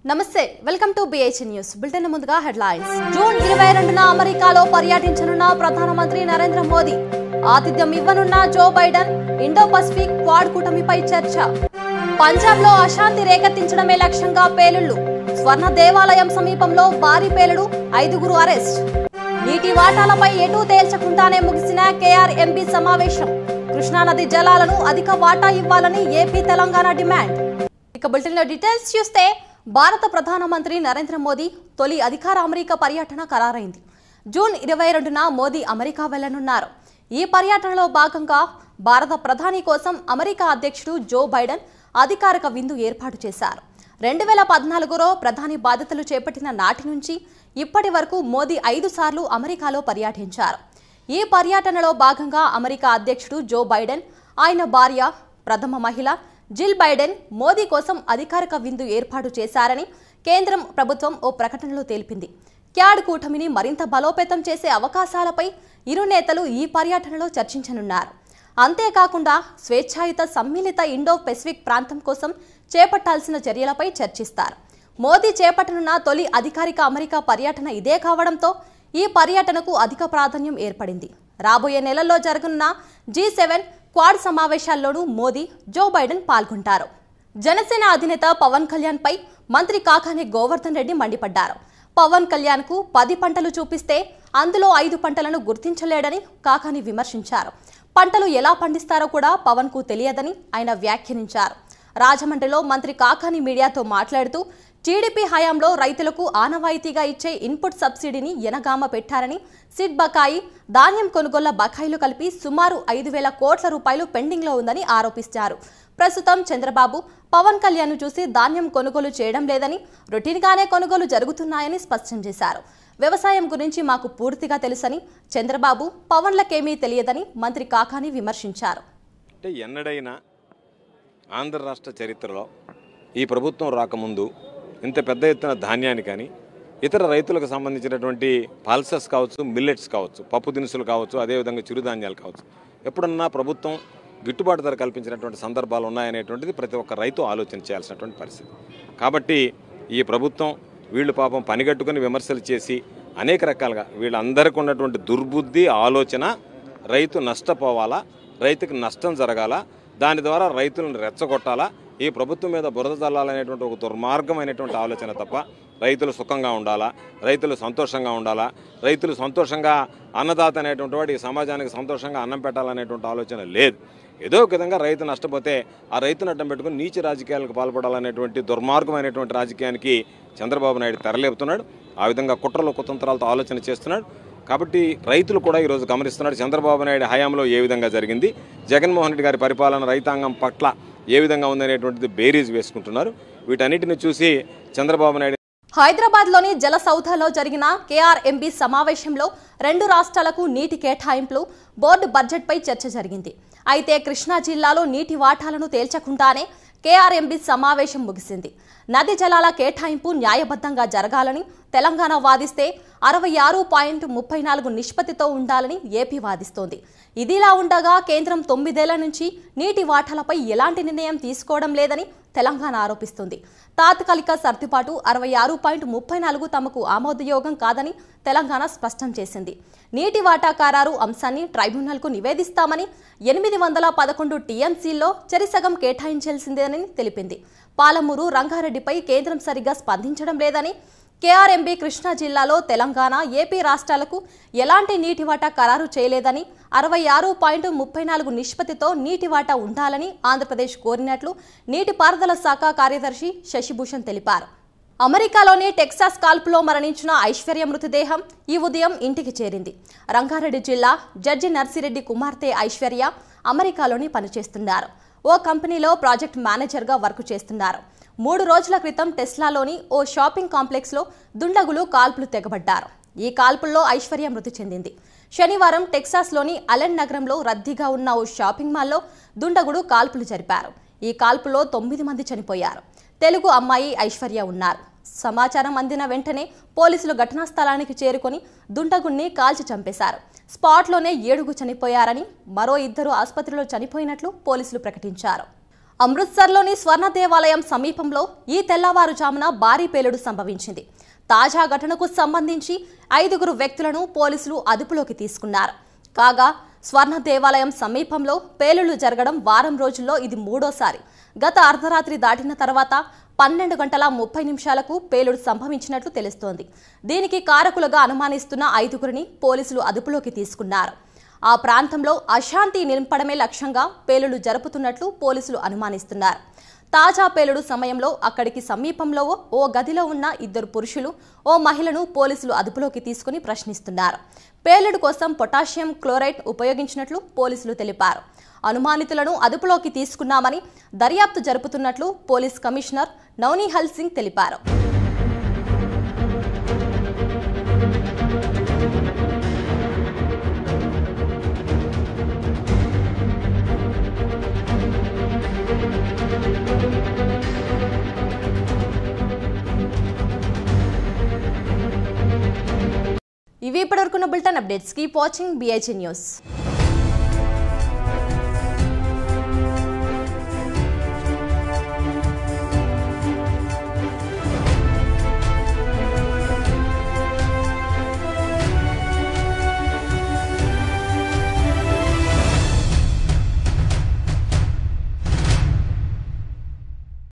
నమస్తే welcome to BH news bulletin ముందుగా headlines June ఇరవై రెండున అమెరికాలో పర్యటించనున్న ప్రధానమంత్రి నరేంద్ర మోదీ ఆతిథ్యం ఇవ్వనున్న Joe Biden Indo Pacific Quad కూటమిపై చర్చ పంజాబ్ లో అశాంతి రేకెత్తించడమే లక్ష్యంగా పేలుళ్లు స్వర్ణ దేవాలయం సమీపంలో భారీ పేలుడు ఐదుగురు అరెస్ట్ నీటి వాటాలపై ఎటూ తేల్చకుండానే ముగిసిన కేఆర్ ఎంపీ సమావేశం కృష్ణానది జలాలను అధిక వాటా ఇవ్వాలని ఏపీ తెలంగాణ డిమాండ్ ఇక బులెటిన్లో డీటెయిల్స్ చూస్తే భారత ప్రధానమంత్రి నరేంద్ర మోదీ తొలి అధికార అమెరికా పర్యటన ఖరారైంది జూన్ ఇరవై రెండున మోదీ అమెరికా వెళ్లనున్నారు ఈ పర్యటనలో భాగంగా భారత ప్రధాని కోసం అమెరికా అధ్యక్షుడు జో బైడెన్ అధికారిక విందు ఏర్పాటు చేశారు రెండు వేల పద్నాలుగులో ప్రధాని బాధ్యతలు చేపట్టిన నాటి నుంచి ఇప్పటి వరకు మోదీ ఐదు సార్లు అమెరికాలో పర్యటించారు ఈ పర్యటనలో భాగంగా అమెరికా అధ్యక్షుడు జో బైడెన్ ఆయన భార్య ప్రథమ మహిళ జిల్ బైడెన్ మోదీ కోసం అధికారిక విందు ఏర్పాటు చేశారని కేంద్రం ప్రభుత్వం ఓ ప్రకటనలో తెలిపింది క్యాడ్ కూటమిని మరింత బలోపేతం చేసే అవకాశాలపై ఇరు నేతలు ఈ పర్యటనలో చర్చించనున్నారు అంతేకాకుండా స్వేచ్ఛాయుత సమ్మిళిత ఇండో పెసిఫిక్ ప్రాంతం కోసం చేపట్టాల్సిన చర్యలపై చర్చిస్తారు మోదీ చేపట్టనున్న తొలి అధికారిక అమెరికా పర్యటన ఇదే కావడంతో ఈ పర్యటనకు అధిక ప్రాధాన్యం ఏర్పడింది రాబోయే నెలల్లో జరగనున్న జీ సెవెన్ క్వాడ్ సమావేశాల్లోనూ మోదీ జో బైడెన్ పాల్గొంటారు జనసేన అధినేత పవన్ కళ్యాణ్ పై మంత్రి కాకాని గోవర్ధన్ రెడ్డి మండిపడ్డారు పవన్ కళ్యాణ్ కు పది పంటలు చూపిస్తే అందులో ఐదు పంటలను గుర్తించలేడని కాకాని విమర్శించారు పంటలు ఎలా పండిస్తారో కూడా పవన్ కు తెలియదని ఆయన వ్యాఖ్యానించారు రాజమండ్రిలో మంత్రి కాకాని మీడియాతో మాట్లాడుతూ టీడీపీ హయాంలో రైతులకు ఆనవాయితీగా ఇచ్చే ఇన్పుట్ సబ్సిడీని ఎనగామ పెట్టారని సిడ్ బకాయి ధాన్యం కొనుగోళ్ల బకాయిలు కలిపి సుమారు ఐదు వేల కోట్ల రూపాయలు పెండింగ్లో ఉందని ఆరోపిస్తారు ప్రస్తుతం చంద్రబాబు పవన్ కళ్యాణ్ చూసి ధాన్యం కొనుగోలు చేయడం లేదని రొటీన్గానే కొనుగోలు జరుగుతున్నాయని స్పష్టం చేశారు వ్యవసాయం గురించి మాకు పూర్తిగా తెలుసని చంద్రబాబు పవన్లకేమీ తెలియదని మంత్రి కాకాని విమర్శించారు అంటే ఎన్నడైనా ఆంధ్ర రాష్ట్ర చరిత్రలో ఈ ప్రభుత్వం రాకముందు ఇంత పెద్ద ఎత్తున ధాన్యాన్ని కానీ ఇతర రైతులకు సంబంధించినటువంటి పల్సెస్ కావచ్చు మిల్లెట్స్ కావచ్చు పప్పు దినుసులు కావచ్చు అదేవిధంగా చిరుధాన్యాలు కావచ్చు ఎప్పుడన్నా ప్రభుత్వం గిట్టుబాటు ధర కల్పించినటువంటి సందర్భాలు ఉన్నాయనేటువంటిది ప్రతి ఒక్క రైతు ఆలోచన చేయాల్సినటువంటి పరిస్థితి కాబట్టి ఈ ప్రభుత్వం వీళ్ళు పాపం పనిగట్టుకుని విమర్శలు చేసి అనేక రకాలుగా వీళ్ళందరికీ ఉన్నటువంటి దుర్బుద్ధి ఆలోచన రైతు నష్టపోవాలా రైతుకి నష్టం జరగాల దాని ద్వారా రైతులను రెచ్చగొట్టాలా ఈ ప్రభుత్వం మీద బురద చల్లాలనేటువంటి ఒక దుర్మార్గమైనటువంటి ఆలోచన తప్ప రైతులు సుఖంగా ఉండాలా రైతులు సంతోషంగా ఉండాలా రైతులు సంతోషంగా అన్నదాత అనేటువంటి వాడు ఈ సమాజానికి సంతోషంగా అన్నం పెట్టాలనేటువంటి ఆలోచన లేదు ఏదో ఒక విధంగా రైతు నష్టపోతే ఆ రైతును అడ్డం పెట్టుకుని నీచ రాజకీయాలకు పాల్పడాలనేటువంటి దుర్మార్గమైనటువంటి రాజకీయానికి చంద్రబాబు నాయుడు తెరలేపుతున్నాడు ఆ విధంగా కుట్రలు కుతంత్రాలతో ఆలోచన చేస్తున్నాడు కాబట్టి రైతులు కూడా ఈరోజు గమనిస్తున్నాడు చంద్రబాబు నాయుడు హయాంలో ఏ విధంగా జరిగింది జగన్మోహన్ రెడ్డి గారి పరిపాలన రైతాంగం పట్ల ఏ విధంగా ఉందనేటువంటిది బేరీజ్ వేసుకుంటున్నారు వీటన్నిటిని చూసి చంద్రబాబు నాయుడు హైదరాబాద్లోని జల సౌధలో జరిగిన కేఆర్ఎంబీ సమావేశంలో రెండు రాష్ట్రాలకు నీటి కేటాయింపులు బోర్డు బడ్జెట్పై చర్చ జరిగింది అయితే కృష్ణా జిల్లాలో నీటి వాటాలను తేల్చకుండానే కేఆర్ఎంబీ సమావేశం ముగిసింది నది జలాల కేటాయింపు న్యాయబద్ధంగా జరగాలని తెలంగాణ వాదిస్తే అరవై ఆరు పాయింట్ ముప్పై నాలుగు నిష్పత్తితో ఉండాలని ఏపీ వాదిస్తోంది ఇదిలా ఉండగా కేంద్రం తొమ్మిదేళ్ల నుంచి నీటి వాటాలపై ఎలాంటి నిర్ణయం తీసుకోవడం లేదని తెలంగాణ ఆరోపిస్తుంది తాత్కాలిక సర్దుబాటు అరవై ఆరు పాయింట్ ముప్పై నాలుగు తమకు ఆమోదయోగం కాదని తెలంగాణ స్పష్టం చేసింది నీటి వాటా ఖరారు అంశాన్ని ట్రైబ్యునల్కు నివేదిస్తామని ఎనిమిది వందల పదకొండు టీఎంసీల్లో చెరిసగం కేటాయించాల్సిందేనని తెలిపింది పాలమూరు రంగారెడ్డిపై కేంద్రం సరిగ్గా స్పందించడం లేదని కేఆర్ఎంబీ కృష్ణా జిల్లాలో తెలంగాణ ఏపీ రాష్ట్రాలకు ఎలాంటి నీటి వాటా ఖరారు చేయలేదని అరవై ఆరు పాయింట్ ముప్పై నాలుగు నిష్పత్తితో నీటి వాటా ఉండాలని ఆంధ్రప్రదేశ్ కోరినట్లు నీటిపారుదల శాఖ కార్యదర్శి శశిభూషణ్ తెలిపారు అమెరికాలోని టెక్సాస్ కాల్పులో మరణించిన ఐశ్వర్య మృతదేహం ఈ ఉదయం ఇంటికి చేరింది రంగారెడ్డి జిల్లా జడ్జి నర్సిరెడ్డి కుమార్తె ఐశ్వర్య అమెరికాలోని పనిచేస్తున్నారు ఓ కంపెనీలో ప్రాజెక్ట్ మేనేజర్గా వర్క్ చేస్తున్నారు మూడు రోజుల క్రితం టెస్లాలోని ఓ షాపింగ్ కాంప్లెక్స్లో దుండగులు కాల్పులు తెగబడ్డారు ఈ కాల్పుల్లో ఐశ్వర్య మృతి చెందింది శనివారం టెక్సాస్లోని అలెన్ నగరంలో రద్దీగా ఉన్న ఓ షాపింగ్ మాల్లో దుండగుడు కాల్పులు జరిపారు ఈ కాల్పులో తొమ్మిది మంది చనిపోయారు తెలుగు అమ్మాయి ఐశ్వర్య ఉన్నారు సమాచారం అందిన వెంటనే పోలీసులు ఘటనా స్థలానికి చేరుకొని దుండగుణ్ణి కాల్చి చంపేశారు స్పాట్లోనే ఏడుగు చనిపోయారని మరో ఇద్దరు ఆసుపత్రిలో చనిపోయినట్లు పోలీసులు ప్రకటించారు అమృత్సర్లోని స్వర్ణ దేవాలయం సమీపంలో ఈ తెల్లవారుజామున భారీ పేలుడు సంభవించింది తాజా ఘటనకు సంబంధించి ఐదుగురు వ్యక్తులను పోలీసులు అదుపులోకి తీసుకున్నారు కాగా స్వర్ణ దేవాలయం సమీపంలో పేలుళ్లు జరగడం వారం రోజుల్లో ఇది మూడోసారి గత అర్ధరాత్రి దాటిన తర్వాత పన్నెండు గంటల ముప్పై నిమిషాలకు పేలుడు సంభవించినట్లు తెలుస్తోంది దీనికి కారకులుగా అనుమానిస్తున్న ఐదుగురిని పోలీసులు అదుపులోకి తీసుకున్నారు ఆ ప్రాంతంలో అశాంతి నింపడమే లక్ష్యంగా పేలుడు జరుపుతున్నట్లు పోలీసులు అనుమానిస్తున్నారు తాజా పేలుడు సమయంలో అక్కడికి సమీపంలో ఓ గదిలో ఉన్న ఇద్దరు పురుషులు ఓ మహిళను పోలీసులు అదుపులోకి తీసుకుని ప్రశ్నిస్తున్నారు పేలుడు కోసం పొటాషియం క్లోరైడ్ ఉపయోగించినట్లు పోలీసులు తెలిపారు అనుమానితులను అదుపులోకి తీసుకున్నామని దర్యాప్తు జరుపుతున్నట్లు పోలీస్ కమిషనర్ నవనీహల్ సింగ్ తెలిపారు ఇవి ఇప్పటివరకున్న bulletin updates keep watching BIG news